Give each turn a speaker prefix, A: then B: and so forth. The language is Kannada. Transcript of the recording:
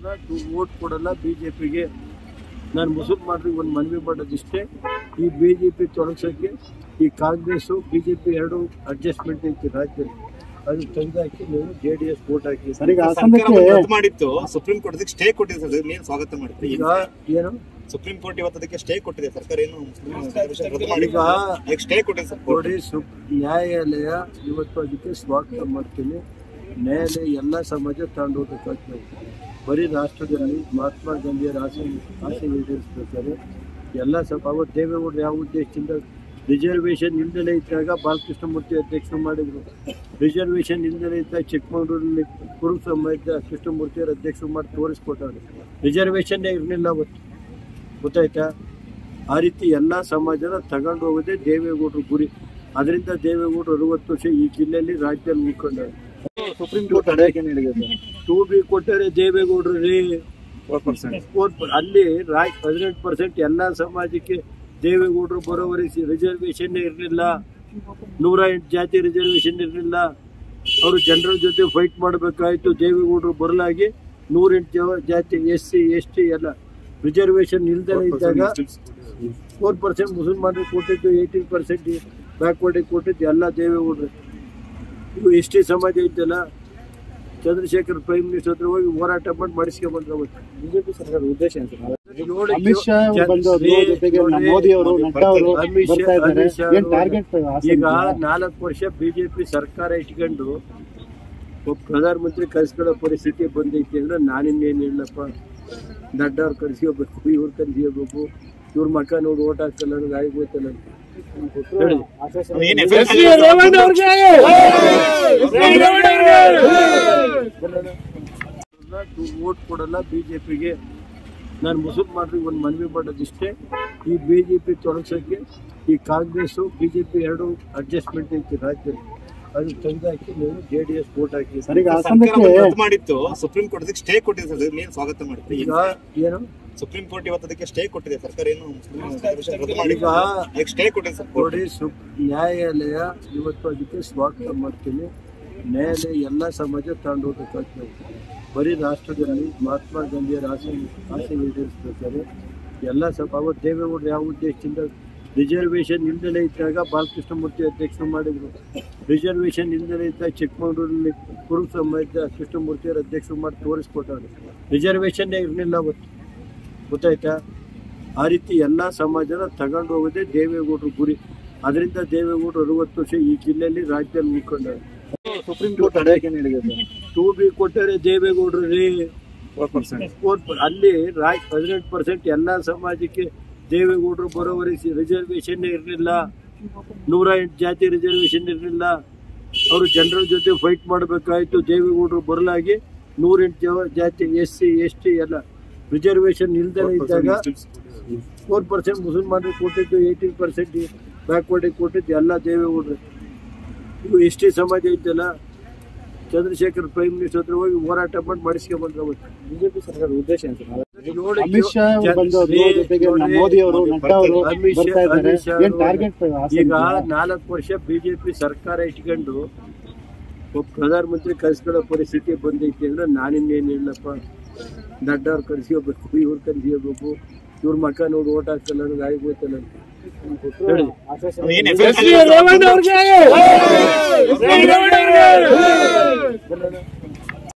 A: ವೋಟ್ ಕೊಡಲ್ಲ ಬಿಜೆಪಿಗೆ ನಾನು ಮುಸಲ್ಮಾನರಿಗೆ ಒಂದು ಮನವಿ ಮಾಡೋದಿಷ್ಟೇ ಈ ಬಿಜೆಪಿ ತೊಡಗಿಸೋಕ್ಕೆ ಈ ಕಾಂಗ್ರೆಸ್ಸು ಬಿಜೆಪಿ ಎರಡು ಅಡ್ಜಸ್ಟ್ಮೆಂಟ್ ಐತಿ ರಾಜ್ಯದಲ್ಲಿ ಅದು ತೆಗೆದಾಕಿ ನೀವು ಜೆ ಡಿ ಎಸ್ ವೋಟ್ ಹಾಕಿ
B: ಸರ್ ಈಗ
C: ಸರ್ಕಾರ
B: ಅಸಂಬಕ್ಕೆ
C: ರದ್ದು ಮಾಡಿತ್ತು ಸುಪ್ರೀಂ ಕೋರ್ಟ್ ಅದಕ್ಕೆ ಸ್ಟೇ ಕೊಟ್ಟಿದೆ ಸರ್ ನೀವು ಸ್ವಾಗತ ಮಾಡ್ತೀವಿ
A: ಈಗ ಏನು
C: ಸುಪ್ರೀಂ ಕೋರ್ಟ್ ಇವತ್ತು ಅದಕ್ಕೆ ಸ್ಟೇ ಕೊಟ್ಟಿದೆ ಸರ್ಕಾರ ಏನು ಮುಸ್ಲಿಂ ರದ್ದು
A: ಈಗ
C: ಮಾಡಿಲ್ಲ ಅದಕ್ಕೆ ಸ್ಟೇ ಕೊಟ್ಟಿದೆ ಸರ್ ಕೋರ್ಟ್
A: ನೋಡಿ ಸು ನ್ಯಾಯಾಲಯ ಇವತ್ತು ಅದಕ್ಕೆ ಸ್ವಾಗತ ಮಾಡ್ತೀನಿ ನ್ಯಾಯಾಲಯ ಎಲ್ಲ ಸಮಾಜ ತಗೊಂಡೋಗ್ಬೇಕಾಗ್ತದೆ ಬರೀ ರಾಷ್ಟ್ರದಲ್ಲಿ ಮಹಾತ್ಮ ಗಾಂಧಿಯರ ಆಸೆ ಆಸೆ ಈಡೇರಿಸ್ಬೇಕಾದ್ರೆ ಎಲ್ಲ ಸಭ ಅವತ್ತು ದೇವೇಗೌಡರು ಯಾವ ಉದ್ದೇಶದಿಂದ ರಿಸರ್ವೇಷನ್ ಇಲ್ದಲೇ ಇದ್ದಾಗ ಬಾಲಕೃಷ್ಣ ಮೂರ್ತಿ ಅಧ್ಯಕ್ಷರು ಮಾಡಿದ್ರು ರಿಸರ್ವೇಷನ್ ಇಲ್ದಲೇ ಇದ್ದಾಗ ಚಿಕ್ಕಮಗಳೂರಲ್ಲಿ ಕುರುಬ ಸಮಾಜದ ಕೃಷ್ಣಮೂರ್ತಿಯವರು ಅಧ್ಯಕ್ಷರು ಮಾಡಿ ತೋರಿಸ್ಕೊಟ್ಟಾರೆ ರಿಸರ್ವೇಷನ್ನೇ ಇರಲಿಲ್ಲ ಅವತ್ತು ಗೊತ್ತಾಯ್ತಾ ಆ ರೀತಿ ಎಲ್ಲ ಸಮಾಜನ ತಗೊಂಡು ಹೋಗೋದೇ ದೇವೇಗೌಡರು ಗುರಿ ಅದರಿಂದ ದೇವೇಗೌಡರು ಅರವತ್ತು ವರ್ಷ ಈ ಜಿಲ್ಲೆಯಲ್ಲಿ ರಾಜ್ಯದಲ್ಲಿ ಉಳ್ಕೊಂಡಾರೆ
B: ಸುಪ್ರೀಂ ಕೋರ್ಟ್ ತಡೆಯಕ್ಕೆ ನೀಡಿದೆ ಸರ್
A: ಟೂ ಬಿ ಕೊಟ್ಟರೆ ದೇವೇಗೌಡರು ರೀ ಫೋರ್ ಅಲ್ಲಿ ರಾಯ್ ಹದಿನೆಂಟು ಪರ್ಸೆಂಟ್ ಎಲ್ಲ ಸಮಾಜಕ್ಕೆ ದೇವೇಗೌಡರು ಬರೋವರೆಗೆ ರಿಸರ್ವೇಷನ್ ಇರಲಿಲ್ಲ ನೂರ ಎಂಟು ಜಾತಿ ರಿಸರ್ವೇಷನ್ ಇರಲಿಲ್ಲ ಅವರು ಜನರ ಜೊತೆ ಫೈಟ್ ಮಾಡಬೇಕಾಯ್ತು ದೇವೇಗೌಡರು ಬರಲಾಗಿ ನೂರೆಂಟು ಜಾತಿ ಎಸ್ ಸಿ ಎಸ್ ಟಿ ಎಲ್ಲ ರಿಸರ್ವೇಷನ್ ಇಲ್ದೇ ಇದ್ದಾಗ ಫೋರ್ ಪರ್ಸೆಂಟ್ ಮುಸಲ್ಮಾನರಿಗೆ ಕೊಟ್ಟಿದ್ದು ಏಯ್ಟೀನ್ ಪರ್ಸೆಂಟ್ ಬ್ಯಾಕ್ವರ್ಡಿಗೆ ಕೊಟ್ಟಿದ್ದು ಎಲ್ಲ ದೇವೇಗೌಡರು ಇದು ಎಸ್ ಟಿ ಸಮಾಜ ಐತಲ್ಲ ಚಂದ್ರಶೇಖರ್ ಪ್ರೈಮ್ ಮಿನಿಸ್ಟರ್ ಹತ್ರ ಹೋಗಿ ಹೋರಾಟ ಮಾಡಿ ಮಾಡಿಸ್ಕೊಂಡ್ಬಂದ್ರೆ ಅವತ್ತು
B: ಬಿಜೆಪಿ ಸರ್ಕಾರದ ಉದ್ದೇಶ ಏನು ಸರ್
A: ನೋಡಿ,
B: ಅಮಿತ್ ಶಾ ಅವರು
A: ಜನ-
B: ಬಂದವರು
A: ನೋಡಿ,
B: ಜೊತೆಗೆ
A: ನೋಡಿ,
B: ಮೋದಿ ಅವರು ನಡ್ಡಾ ಅವರು
A: ಅಮಿತ್ ಶಾ-
B: ಬರ್ತಾ ಇದ್ದಾರೆ
A: ಅಮಿತ್ ಶಾ
B: ಏನ್
A: ಅವರು
B: ಟಾರ್ಗೆಟ್
A: ಈಗ ನಾಲ್ಕು ವರ್ಷ ಬಿಜೆಪಿ ಸರ್ಕಾರ ಇಟ್ಕೊಂಡು ಒಬ್ಬ ಪ್ರಧಾನಮಂತ್ರಿ ಕರೆಸ್ಕೊಳ್ಳೋ ಪರಿಸ್ಥಿತಿ ಬಂದೈತಿ ಅಂದ್ರೆ ನಾನಿನ್ನೇನು ಹೇಳಪ್ಪ ನಡ್ಡಾ ಅವ್ರು ಕರೆಸ್ಕೋಬೇಕು ಇವ್ರು ಕರೆಸ್ಕೋಬೇಕು ಇವ್ರ ಮಕ್ಕ ನೋಡಿ ಓಟ್ ಹಾಕಲ್ಲ ನನಗೆ ಆಗಿ ಹೋಯ್ತಲ್ಲ ಹೇಳಿ
C: ಏನ್
A: ವೋಟ್ ಕೊಡಲ್ಲ ಬಿಜೆಪಿಗೆ ನಾನು ಮುಸಲ್ಮಾನರಿಗೆ ಒಂದು ಮನವಿ ಮಾಡೋದಿಷ್ಟೇ ಈ ಬಿಜೆಪಿ ತೊಡಗಿಸೋಕ್ಕೆ ಈ ಕಾಂಗ್ರೆಸ್ಸು ಬಿಜೆಪಿ ಎರಡು ಅಡ್ಜಸ್ಟ್ಮೆಂಟ್ ಐತಿ ರಾಜ್ಯದಲ್ಲಿ ಅದು ತೆಗೆದಾಕಿ ನೀವು ಜೆ ಡಿ ಎಸ್ ವೋಟ್ ಹಾಕಿ
B: ಸರ್ ಈಗ
C: ಸರ್ಕಾರ
B: ಅಸಂಬಕ್ಕೆ
C: ರದ್ದು ಮಾಡಿತ್ತು ಸುಪ್ರೀಂ ಕೋರ್ಟ್ ಅದಕ್ಕೆ ಸ್ಟೇ ಕೊಟ್ಟಿದೆ ಸರ್ ನೀವು ಸ್ವಾಗತ ಮಾಡ್ತೀವಿ
A: ಈಗ ಏನು
C: ಸುಪ್ರೀಂ ಕೋರ್ಟ್ ಇವತ್ತು ಅದಕ್ಕೆ ಸ್ಟೇ ಕೊಟ್ಟಿದೆ ಸರ್ಕಾರ ಏನು ಮುಸ್ಲಿಂ ರದ್ದು ಮಾಡಿಲ್ಲ
A: ಈಗ
C: ಅದಕ್ಕೆ ಸ್ಟೇ ಕೊಟ್ಟಿದೆ ಸರ್ ಕೋರ್ಟ್
A: ನೋಡಿ ಸು ನ್ಯಾಯಾಲಯ ಇವತ್ತು ಅದಕ್ಕೆ ಸ್ವಾಗತ ಮಾಡ್ತೀನಿ ನ್ಯಾಯಾಲಯ ಎಲ್ಲ ಸಮಾಜ ತಗೊಂಡೋಗ್ಬೇಕಾಗ್ತದೆ ಬರೀ ರಾಷ್ಟ್ರದಲ್ಲಿ ಮಹಾತ್ಮ ಗಾಂಧಿಯರ ಆಸೆ ಆಸೆ ಈಡೇರಿಸ್ಬೇಕಾದ್ರೆ ಎಲ್ಲ ಸಭ ಅವತ್ತು ದೇವೇಗೌಡರು ಯಾವ ಉದ್ದೇಶದಿಂದ ರಿಸರ್ವೇಷನ್ ಇಲ್ದಲೇ ಇದ್ದಾಗ ಬಾಲಕೃಷ್ಣ ಮೂರ್ತಿ ಅಧ್ಯಕ್ಷರು ಮಾಡಿದ್ರು ರಿಸರ್ವೇಷನ್ ಇಲ್ದಲೇ ಇದ್ದಾಗ ಚಿಕ್ಕಮಗಳೂರಲ್ಲಿ ಕುರುಬ ಸಮಾಜದ ಕೃಷ್ಣಮೂರ್ತಿಯವರು ಅಧ್ಯಕ್ಷರು ಮಾಡಿ ತೋರಿಸ್ಕೊಟ್ಟಾರೆ ರಿಸರ್ವೇಷನ್ನೇ ಇರಲಿಲ್ಲ ಅವತ್ತು ಗೊತ್ತಾಯ್ತಾ ಆ ರೀತಿ ಎಲ್ಲ ಸಮಾಜನ ತಗೊಂಡು ಹೋಗೋದೇ ದೇವೇಗೌಡರು ಗುರಿ ಅದರಿಂದ ದೇವೇಗೌಡರು ಅರವತ್ತು ವರ್ಷ ಈ ಜಿಲ್ಲೆಯಲ್ಲಿ ರಾಜ್ಯದಲ್ಲಿ ಉಳ್ಕೊಂಡಾರೆ
B: ಸುಪ್ರೀಂ ಕೋರ್ಟ್ ತಡೆಯಕ್ಕೆ ನೀಡಿದೆ ಸರ್
A: ಟೂ ಬಿ ಕೊಟ್ಟರೆ ದೇವೇಗೌಡರು ರೀ ಫೋರ್ ಅಲ್ಲಿ ರಾಯ್ ಹದಿನೆಂಟು ಪರ್ಸೆಂಟ್ ಎಲ್ಲ ಸಮಾಜಕ್ಕೆ ದೇವೇಗೌಡರು ಬರೋವರೆಗೆ ರಿಸರ್ವೇಷನ್ ಇರಲಿಲ್ಲ ನೂರ ಎಂಟು ಜಾತಿ ರಿಸರ್ವೇಷನ್ ಇರಲಿಲ್ಲ ಅವರು ಜನರ ಜೊತೆ ಫೈಟ್ ಮಾಡಬೇಕಾಯ್ತು ದೇವೇಗೌಡರು ಬರಲಾಗಿ ನೂರೆಂಟು ಜಾತಿ ಎಸ್ ಸಿ ಎಸ್ ಟಿ ಎಲ್ಲ ರಿಸರ್ವೇಷನ್ ಇಲ್ದೇ ಇದ್ದಾಗ ಫೋರ್ ಪರ್ಸೆಂಟ್ ಮುಸಲ್ಮಾನರಿಗೆ ಕೊಟ್ಟಿದ್ದು ಏಯ್ಟೀನ್ ಪರ್ಸೆಂಟ್ ಬ್ಯಾಕ್ವರ್ಡಿಗೆ ಕೊಟ್ಟಿದ್ದು ಎಲ್ಲ ದೇವೇಗೌಡರು ಇದು ಎಸ್ ಟಿ ಸಮಾಜ ಐತಲ್ಲ ಚಂದ್ರಶೇಖರ್ ಪ್ರೈಮ್ ಮಿನಿಸ್ಟರ್ ಹತ್ರ ಹೋಗಿ ಹೋರಾಟ ಮಾಡಿ ಮಾಡಿಸ್ಕೊಂಡ್ಬಂದ್ರೆ ಅವತ್ತು
B: ಬಿಜೆಪಿ ಸರ್ಕಾರದ ಉದ್ದೇಶ ಏನು ಸರ್
A: ನೋಡಿ,
B: ಅಮಿತ್ ಶಾ ಅವರು
A: ಜನ-
B: ಬಂದವರು
A: ನೋಡಿ,
B: ಜೊತೆಗೆ
A: ನೋಡಿ,
B: ಮೋದಿ ಅವರು ನಡ್ಡಾ ಅವರು
A: ಅಮಿತ್ ಶಾ-
B: ಬರ್ತಾ ಇದ್ದಾರೆ
A: ಅಮಿತ್ ಶಾ
B: ಏನ್
A: ಅವರು
B: ಟಾರ್ಗೆಟ್
A: ಈಗ ನಾಲ್ಕು ವರ್ಷ ಬಿಜೆಪಿ ಸರ್ಕಾರ ಇಟ್ಕೊಂಡು ಒಬ್ಬ ಪ್ರಧಾನಮಂತ್ರಿ ಕರೆಸ್ಕೊಳ್ಳೋ ಪರಿಸ್ಥಿತಿ ಬಂದೈತಿ ಅಂದ್ರೆ ನಾನಿನ್ನೇನು ಹೇಳಪ್ಪ ನಡ್ಡಾ ಅವ್ರು ಕರೆಸ್ಕೋಬೇಕು ಇವ್ರು ಕರೆಸ್ಕೋಬೇಕು ಇವ್ರ ಮಕ್ಕ ನೋಡಿ ಓಟ್ ಹಾಕಲ್ಲ ನನಗೆ ಆಗಿ ಹೋಯ್ತಲ್ಲ ಹೇಳಿ
C: ಏನ್
A: ಹೇಳಿ